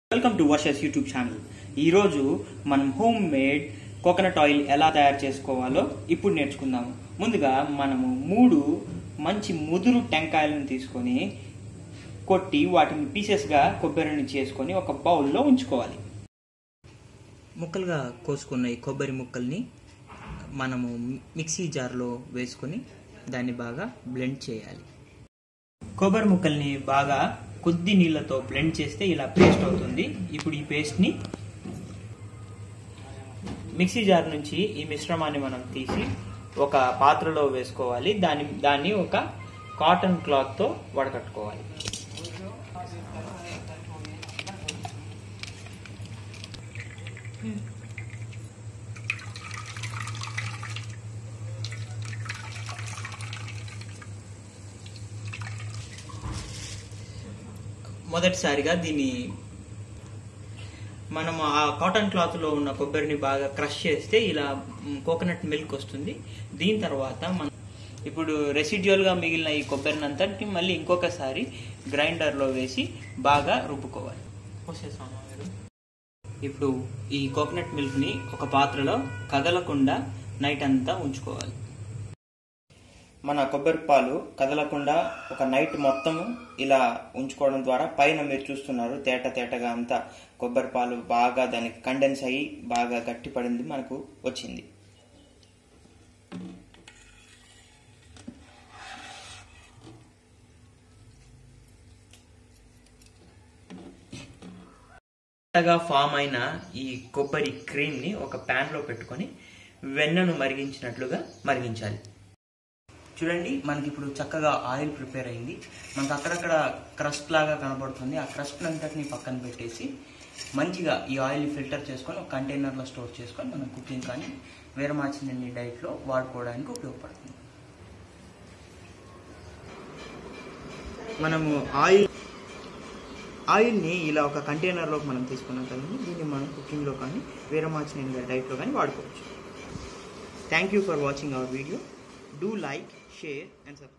Welcome to Varsha's YouTube channel ఈరోజు మనం home made coconut oil ఎలా తయారు చేసుకోవాలో ఇప్పుడు నేర్చుకుందాము ముందుగా మనము మూడు మంచి ముదురు టెంకాయలను తీసుకొని కొట్టి వాటిని పీసెస్గా కొబ్బరిని చేసుకొని ఒక బౌల్లో ఉంచుకోవాలి ముక్కలుగా కోసుకున్న ఈ కొబ్బరి ముక్కల్ని మనము మిక్సీ జార్లో వేసుకొని దాన్ని బాగా బ్లెండ్ చేయాలి కొబ్బరి ముక్కల్ని బాగా కొద్ది నీళ్ళతో బ్లెండ్ చేస్తే ఇలా పేస్ట్ అవుతుంది ఇప్పుడు ఈ పేస్ట్ని మిక్సీ జార్ నుంచి ఈ మిశ్రమాన్ని మనం తీసి ఒక పాత్రలో వేసుకోవాలి దాని దాన్ని ఒక కాటన్ క్లాత్తో వడకట్టుకోవాలి మొదటిసారిగా దీన్ని మనం ఆ కాటన్ క్లాత్ లో ఉన్న కొబ్బరిని బాగా క్రష్ చేస్తే ఇలా కోకోనట్ మిల్క్ వస్తుంది దీని తర్వాత మనం ఇప్పుడు రెసిడ్యువల్ గా మిగిలిన ఈ కొబ్బరిని అంతటి మళ్ళీ ఇంకొకసారి గ్రైండర్ లో వేసి బాగా రుబ్బుకోవాలి పోసేసామా మీరు? ఇప్పుడు ఈ కోకోనట్ మిల్క్ ని ఒక పాత్రలో కదలకుండా నైట్ అంతా ఉంచుకోవాలి మన కొబ్బరి పాలు కదలకుండా ఒక నైట్ మొత్తం ఇలా ఉంచుకోవడం ద్వారా పైన మీరు చూస్తున్నారు తేట తేటగా అంతా కొబ్బరి పాలు బాగా దానికి కండెన్స్ అయ్యి బాగా గట్టిపడింది మనకు వచ్చింది కొత్తగా ఫామ్ అయిన ఈ కొబ్బరి క్రీమ్ ని ఒక ప్యాన్ లో పెట్టుకొని వెన్నను మరిగించినట్లుగా మరిగించాలి చూడండి మనకి ఇప్పుడు చక్కగా ఆయిల్ ప్రిపేర్ అయింది మనకు అక్కడక్కడ క్రస్ట్ లాగా కనబడుతుంది ఆ క్రస్ట్ అంతటిని పక్కన పెట్టేసి మంచిగా ఈ ఆయిల్ ఫిల్టర్ చేసుకొని ఒక కంటైనర్లో స్టోర్ చేసుకొని మనం కుకింగ్ కానీ వేరే మార్చిన డైట్లో వాడుకోవడానికి ఉపయోగపడుతుంది మనము ఆయిల్ ఆయిల్ని ఇలా ఒక కంటైనర్లోకి మనం తీసుకున్నాం కదండి దీన్ని మనం కుకింగ్లో కానీ వేరే మార్చిన డైట్లో కానీ వాడుకోవచ్చు thank you for watching our video do like share and subscribe